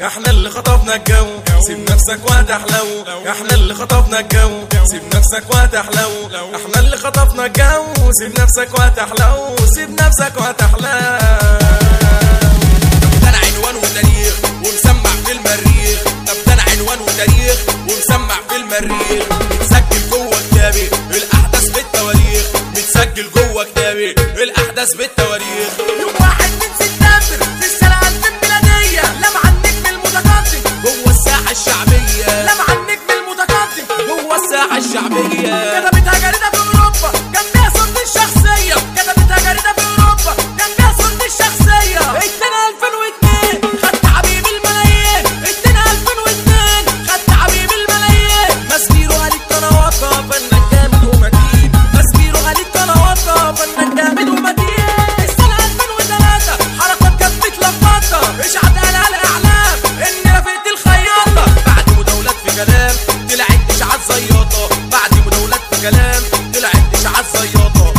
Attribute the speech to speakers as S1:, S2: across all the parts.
S1: احنا اللي خطفنا الجو سيب نفسك وهتحلو احنا اللي خطفنا الجو سيب نفسك وهتحلو احنا اللي خطفنا الجو سيب نفسك وهتحلو سيب نفسك وهتحلو
S2: ده انا عنوان وتاريخ ومسمع في المريخ طب ده انا عنوان وتاريخ ومسمع في المريخ متسجل جوه كتابي الاحداث بالتواريخ متسجل جوه كتابي الاحداث بالتواريخ
S3: يوم واحد من سبتمبر في السنة 2000 ميلادية لمع النجم المتقدم
S2: جوه الساحه الشعبيه
S3: لمع النجم المتقدم
S2: جوه الساحه الشعبيه
S3: كتبتها جريدة في أوروبا كان فيها صورتي الشخصية كتبتها جريدة في أوروبا كان فيها صورتي الشخصية اتنين 2002 خدت حبيب الملايين اتنين 2002 خدت حبيب الملايين
S2: مسبيرو عليك قنواتها فنان جامد ومتين
S3: مسبيرو عليك قنواتها فنان جامد ومتين السنة 2003 حركات كانت متلخبطة اشعت قالها الإعلام إن رفقت الخياطة
S2: بعد مداولات في كلام طلعت اشاعات زياطه بعد مداولات في كلام طلعت اشاعات زياطه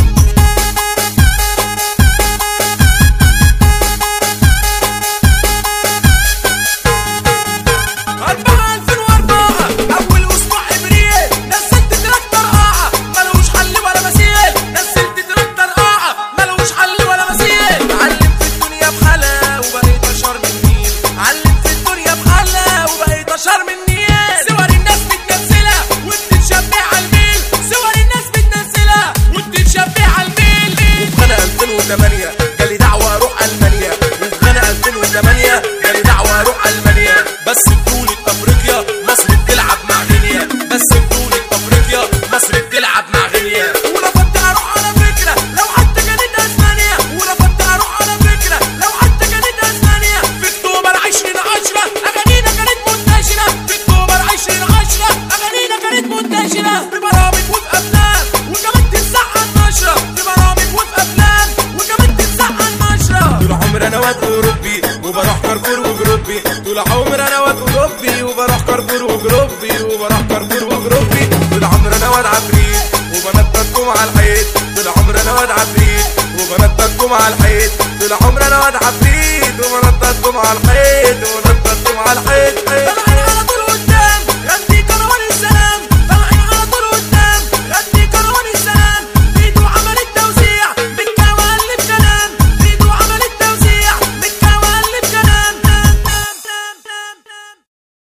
S3: أربعة 2004 أول أسبوع إبريل نزلت تراك طرقعة ملوش حل ولا مثيل نزلت تراك طرقعة ملوش حل ولا مثيل
S2: علم في الدنيا بحالها وبقيت اشهر من مين
S3: علم في الدنيا بحالها وبقيت أشهر من نيل صور الناس بتنزلها وبتتشبه على الميل صور الناس بتنزلها وبتتشبه على الميل
S2: وفي سنه 2008 جالي دعوه اروح المانيا وفي سنه 2008 جالي دعوه اروح المانيا بس في بطوله افريقيا مصر بتلعب مع غينيا بس في بطوله افريقيا مصر بتلعب مع غينيا
S3: ورفضت اروح على فكره لو حتى كانت اسبانيا ورفضت اروح على فكره لو حتى كانت اسبانيا في اكتوبر 2010 اغانينا كانت منتشره في اكتوبر 2010 اغانينا كانت منتشره في برامج وفي افلام وكمان تتزعل نشره في برامج وفي افلام وكمان تتزعل نشره
S1: طول عمري انا واد اوروبي وبروح كارفور وجروبي طول عمري انا واد اوروبي وبروح كارفور وجروبي وبروح كارفور وجروبي طول عمري انا واد عفريت وبنططكم على الحيط طول عمري انا واد عفريت وبنططكم على الحيط طول عمري انا واد عفريت وبنططكم على الحيط وبنططكم على الحيط
S3: طلع